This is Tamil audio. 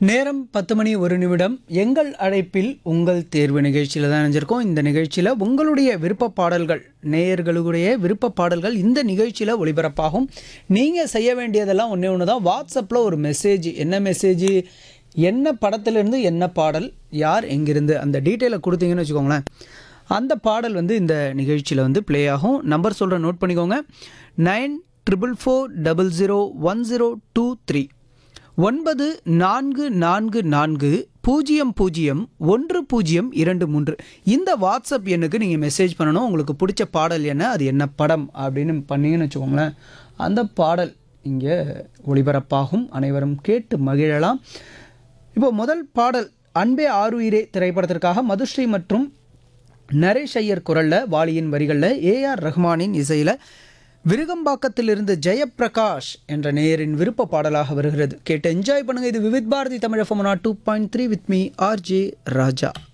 நேரம் பத்து மணி ஒரு நிமிடம் எங்கள் அழைப்பில் உங்கள் தேர்வு நிகழ்ச்சியில் தான் நினைஞ்சிருக்கோம் இந்த நிகழ்ச்சியில் உங்களுடைய விருப்ப பாடல்கள் நேயர்களுடைய விருப்ப பாடல்கள் இந்த நிகழ்ச்சியில் ஒளிபரப்பாகும் நீங்கள் செய்ய வேண்டியதெல்லாம் ஒன்றே ஒன்று தான் வாட்ஸ்அப்பில் ஒரு மெசேஜ் என்ன மெசேஜ் என்ன படத்திலிருந்து என்ன பாடல் யார் எங்கிருந்து அந்த டீட்டெயிலை கொடுத்தீங்கன்னு வச்சுக்கோங்களேன் அந்த பாடல் வந்து இந்த நிகழ்ச்சியில் வந்து ப்ளே ஆகும் நம்பர் சொல்கிறேன் நோட் பண்ணிக்கோங்க nine triple four double zero one zero two three ஒன்பது நான்கு நான்கு நான்கு பூஜ்ஜியம் பூஜ்ஜியம் ஒன்று பூஜ்ஜியம் இரண்டு மூன்று இந்த வாட்ஸ்அப் எண்ணுக்கு நீங்கள் மெசேஜ் பண்ணணும் உங்களுக்கு பிடிச்ச பாடல் என்ன அது என்ன படம் அப்படின்னு பண்ணீங்கன்னு வச்சுக்கோங்களேன் அந்த பாடல் இங்கே ஒளிபரப்பாகும் அனைவரும் கேட்டு மகிழலாம் இப்போ முதல் பாடல் அன்பே ஆறுயிரே திரைப்படத்திற்காக மதுஸ்ரீ மற்றும் நரேஷ் ஐயர் குரலில் வாலியின் வரிகளில் ஏஆர் ரஹ்மானின் இசையில் விருகம்பாக்கத்திலிருந்து ஜெயப்பிரகாஷ் என்ற நேயரின் விருப்ப பாடலாக வருகிறது கேட்டு என்ஜாய் பண்ணுங்க இது Vividh Bharati Tamil FM two point three with me RJ Raja